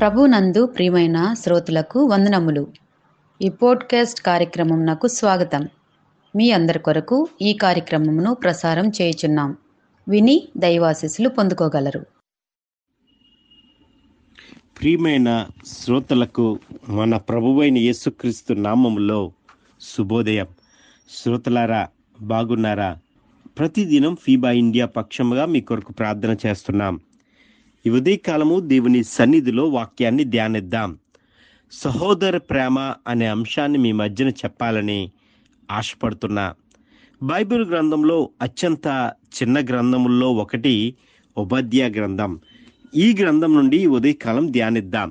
ప్రభునందు ప్రియమైన శ్రోతలకు వందనములు ఈ పోడ్కాస్ట్ కార్యక్రమం నాకు స్వాగతం మీ అందరి కొరకు ఈ కార్యక్రమమును ప్రసారం చేయుచున్నాం విని దైవాశీస్సులు పొందుకోగలరు ప్రియమైన శ్రోతలకు మన ప్రభువైన యేసుక్రీస్తు నామములో శుభోదయం శ్రోతలారా బాగున్నారా ప్రతిదినం ఫీబా ఇండియా పక్షముగా మీ కొరకు ప్రార్థన చేస్తున్నాం ఈ ఉదయకాలము దేవుని సన్నిధిలో వాక్యాన్ని ధ్యానిద్దాం సహోదర ప్రేమ అనే అంశాన్ని మీ మధ్యన చెప్పాలని ఆశపడుతున్నా బైబిల్ గ్రంథంలో అత్యంత చిన్న గ్రంథముల్లో ఒకటి ఉపాధ్యాయ గ్రంథం ఈ గ్రంథం నుండి ఈ ఉదయకాలం ధ్యానిద్దాం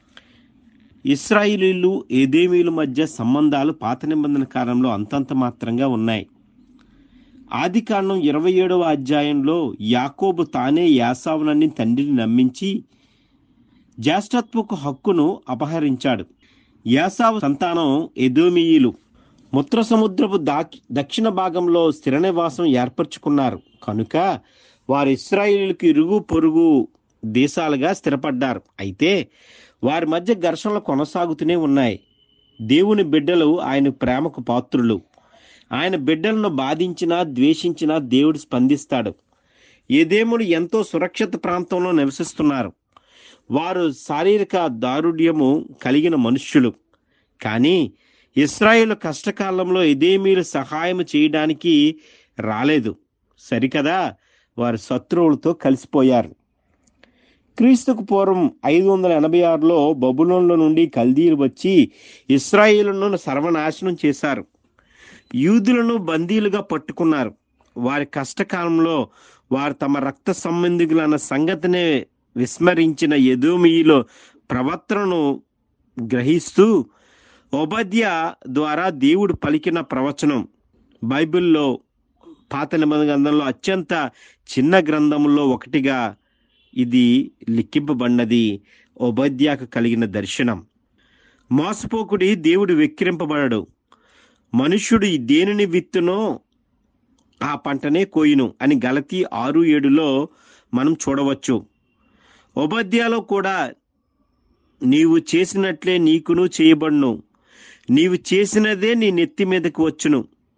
ఇస్రాయిలీలు ఏదేమీల మధ్య సంబంధాలు పాత నిబంధన కాలంలో అంతంత మాత్రంగా ఉన్నాయి ఆది కాండం ఇరవై ఏడవ అధ్యాయంలో యాకోబు తానే యాసావునని తండ్రిని నమ్మించి జ్యేష్ఠత్వపు హక్కును అపహరించాడు యాసావు సంతానం ఎదోమియీలు ముత్ర సముద్రపు దాకి దక్షిణ భాగంలో స్థిర నివాసం ఏర్పరచుకున్నారు కనుక వారు ఇస్రాయిలీలకు ఇరుగు పొరుగు దేశాలుగా స్థిరపడ్డారు అయితే వారి మధ్య ఘర్షణలు కొనసాగుతూనే ఉన్నాయి దేవుని బిడ్డలు ఆయన ప్రేమకు పాత్రులు ఆయన బిడ్డలను బాధించినా ద్వేషించినా దేవుడు స్పందిస్తాడు ఏదేముడు ఎంతో సురక్షిత ప్రాంతంలో నివసిస్తున్నారు వారు శారీరక దారుఢ్యము కలిగిన మనుష్యులు కానీ ఇస్రాయేల్ కష్టకాలంలో ఎదేమీలు సహాయం చేయడానికి రాలేదు సరికదా వారు శత్రువులతో కలిసిపోయారు క్రీస్తుకు పూర్వం ఐదు వందల ఎనభై ఆరులో బబులోన్ల నుండి కల్దీలు వచ్చి ఇస్రాయేలును సర్వనాశనం చేశారు యూదులను బందీలుగా పట్టుకున్నారు వారి కష్టకాలంలో వారు తమ రక్త సంబంధికులన్న సంగతినే విస్మరించిన ఎదోమియిలో ప్రవర్తనను గ్రహిస్తూ ఉపాధ్య ద్వారా దేవుడు పలికిన ప్రవచనం బైబిల్లో పాత నిబంధన గ్రంథంలో అత్యంత చిన్న గ్రంథంలో ఒకటిగా ఇది లిఖింపబడినది ఉపాధ్యాకు కలిగిన దర్శనం మోసపోకుడి దేవుడు వెక్కిరింపబడడు మనుష్యుడు దేనిని విత్తునో ఆ పంటనే కోయును అని గలతి ఆరు ఏడులో మనం చూడవచ్చు ఉపాధ్యాలో కూడా నీవు చేసినట్లే నీకును చేయబడును నీవు చేసినదే నీ నెత్తి మీదకి వచ్చును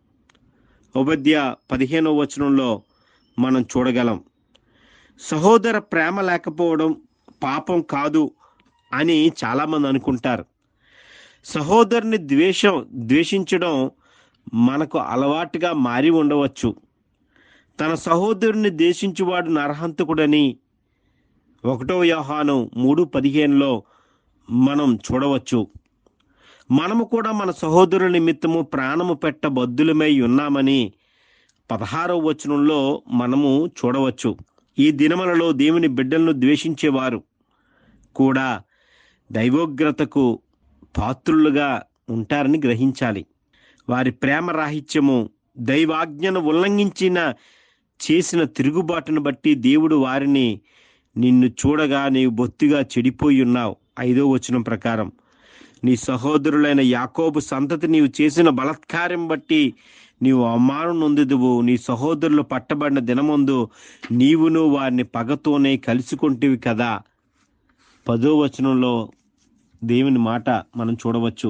ఉపాధ్య పదిహేనో వచనంలో మనం చూడగలం సహోదర ప్రేమ లేకపోవడం పాపం కాదు అని చాలామంది అనుకుంటారు సహోదరుని ద్వేషం ద్వేషించడం మనకు అలవాటుగా మారి ఉండవచ్చు తన సహోదరుని ద్వేషించువాడు నరహంతకుడని ఒకటో వ్యవహానం మూడు పదిహేనులో మనం చూడవచ్చు మనము కూడా మన సహోదరుల నిమిత్తము ప్రాణము పెట్ట బద్దులమై ఉన్నామని పదహారవ వచనంలో మనము చూడవచ్చు ఈ దినములలో దేవుని బిడ్డలను ద్వేషించేవారు కూడా దైవోగ్రతకు పాత్రులుగా ఉంటారని గ్రహించాలి వారి ప్రేమ రాహిత్యము దైవాజ్ఞను ఉల్లంఘించిన చేసిన తిరుగుబాటును బట్టి దేవుడు వారిని నిన్ను చూడగా నీవు బొత్తిగా చెడిపోయి ఉన్నావు ఐదో వచనం ప్రకారం నీ సహోదరులైన యాకోబు సంతతి నీవు చేసిన బలత్కారం బట్టి నీవు అవమానం నొందుదువు నీ సహోదరులు పట్టబడిన దినముందు నీవును వారిని పగతోనే కలుసుకుంటేవి కదా పదో వచనంలో దేవుని మాట మనం చూడవచ్చు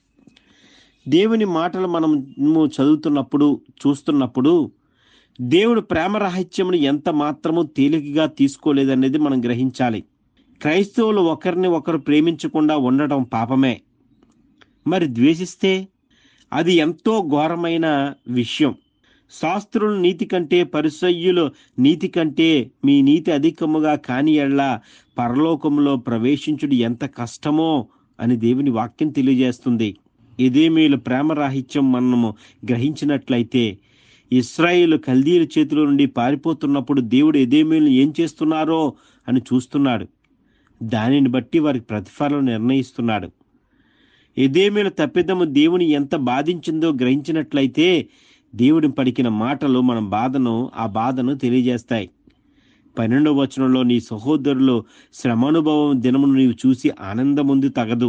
దేవుని మాటలు మనము చదువుతున్నప్పుడు చూస్తున్నప్పుడు దేవుడు ప్రేమ రాహిత్యమును ఎంత మాత్రము తేలికగా తీసుకోలేదనేది మనం గ్రహించాలి క్రైస్తవులు ఒకరిని ఒకరు ప్రేమించకుండా ఉండటం పాపమే మరి ద్వేషిస్తే అది ఎంతో ఘోరమైన విషయం శాస్త్రుల నీతి కంటే పరిసయ్యులు నీతి కంటే మీ నీతి అధికముగా కాని ఎళ్ళ పరలోకంలో ప్రవేశించుడు ఎంత కష్టమో అని దేవుని వాక్యం తెలియజేస్తుంది ఇదేమీలు ప్రేమ రాహిత్యం మనము గ్రహించినట్లయితే ఇస్రాయిల్ కల్దీల చేతిలో నుండి పారిపోతున్నప్పుడు దేవుడు ఎదేమీలు ఏం చేస్తున్నారో అని చూస్తున్నాడు దానిని బట్టి వారికి ప్రతిఫలం నిర్ణయిస్తున్నాడు ఎదేమీల తప్పిదము దేవుని ఎంత బాధించిందో గ్రహించినట్లయితే దేవుడి పలికిన మాటలు మన బాధను ఆ బాధను తెలియజేస్తాయి పన్నెండవ వచనంలో నీ సహోదరులు శ్రమానుభవం దినమును నీవు చూసి ఆనందముందు తగదు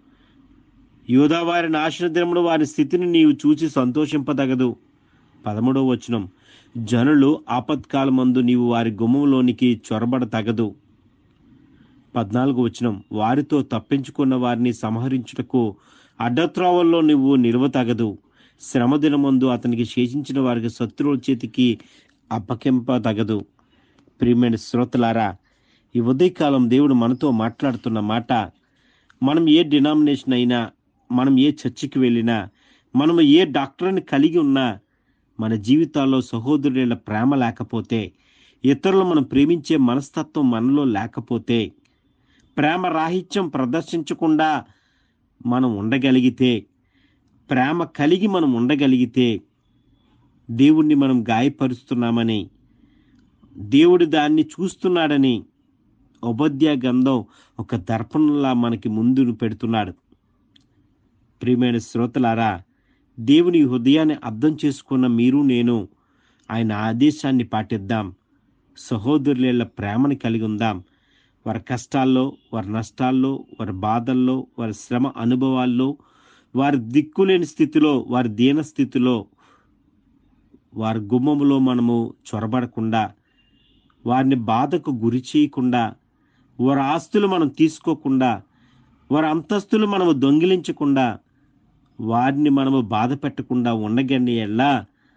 యోధా వారి నాశన దినమును వారి స్థితిని నీవు చూసి సంతోషింపదగదు పదమూడవ వచనం జనులు ఆపత్కాలమందు నీవు వారి గుమ్మంలోనికి చొరబడ తగదు పద్నాలుగు వచనం వారితో తప్పించుకున్న వారిని సంహరించుటకు అడ్డత్రోవల్లో నువ్వు నిలవతగదు శ్రమ దినమందు అతనికి శేషించిన వారికి శత్రువుల చేతికి అప్పకెంపతగదు ప్రియమైన శ్రోతలారా ఈ ఉదయకాలం దేవుడు మనతో మాట్లాడుతున్న మాట మనం ఏ డినామినేషన్ అయినా మనం ఏ చర్చికి వెళ్ళినా మనం ఏ డాక్టర్ని కలిగి ఉన్నా మన జీవితాల్లో సహోదరుల ప్రేమ లేకపోతే ఇతరులు మనం ప్రేమించే మనస్తత్వం మనలో లేకపోతే ప్రేమ రాహిత్యం ప్రదర్శించకుండా మనం ఉండగలిగితే ప్రేమ కలిగి మనం ఉండగలిగితే దేవుణ్ణి మనం గాయపరుస్తున్నామని దేవుడు దాన్ని చూస్తున్నాడని ఉపాధ్యాయ గంధం ఒక దర్పణంలా మనకి ముందు పెడుతున్నాడు ప్రియమైన శ్రోతలారా దేవుని హృదయాన్ని అర్థం చేసుకున్న మీరు నేను ఆయన ఆదేశాన్ని పాటిద్దాం సహోదరుల ప్రేమని కలిగి ఉందాం వారి కష్టాల్లో వారి నష్టాల్లో వారి బాధల్లో వారి శ్రమ అనుభవాల్లో వారి దిక్కులేని స్థితిలో వారి దీన స్థితిలో వారి గుమ్మములో మనము చొరబడకుండా వారిని బాధకు గురి చేయకుండా వారి ఆస్తులు మనం తీసుకోకుండా వారి అంతస్తులు మనము దొంగిలించకుండా వారిని మనము బాధ పెట్టకుండా ఉండగండి ఎల్లా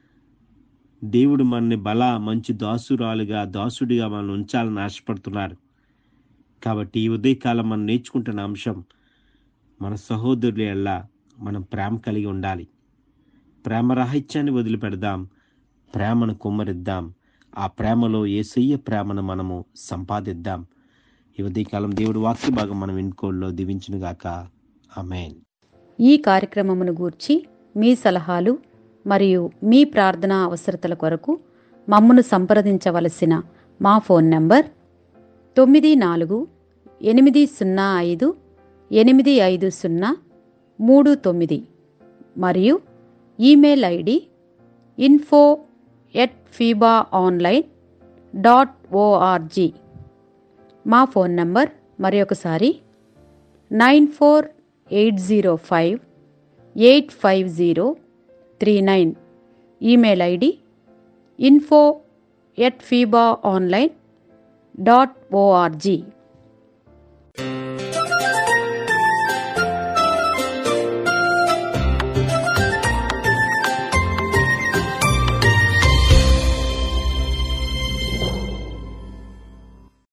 దేవుడు మనని బల మంచి దాసురాలుగా దాసుడిగా మనం ఉంచాలని ఆశపడుతున్నాడు కాబట్టి ఈ ఉదయకాలం మనం నేర్చుకుంటున్న అంశం మన సహోదరులు ఎల్లా మనం ప్రేమ కలిగి ఉండాలి ప్రేమ రాహిత్యాన్ని వదిలిపెడదాం ప్రేమను కుమ్మరిద్దాం ఆ ప్రేమలో ఏసయ్య ప్రేమను మనము సంపాదిద్దాం ఈ ఉదయకాలం దేవుడి వాక్య భాగం మనం వినుకోల్లో దీవించునుగాక ఆమెన్ ఈ కార్యక్రమమును గూర్చి మీ సలహాలు మరియు మీ ప్రార్థనా అవసరతల కొరకు మమ్మను సంప్రదించవలసిన మా ఫోన్ నంబర్ తొమ్మిది నాలుగు ఎనిమిది సున్నా ఐదు ఎనిమిది ఐదు సున్నా మూడు తొమ్మిది మరియు email ID info at Feeba online dot ORG మా ఫోన్ నంబర్ మరి ఒకసారి nine four eight zero five eight five zero three nine email ID info at Feeba online dot ORG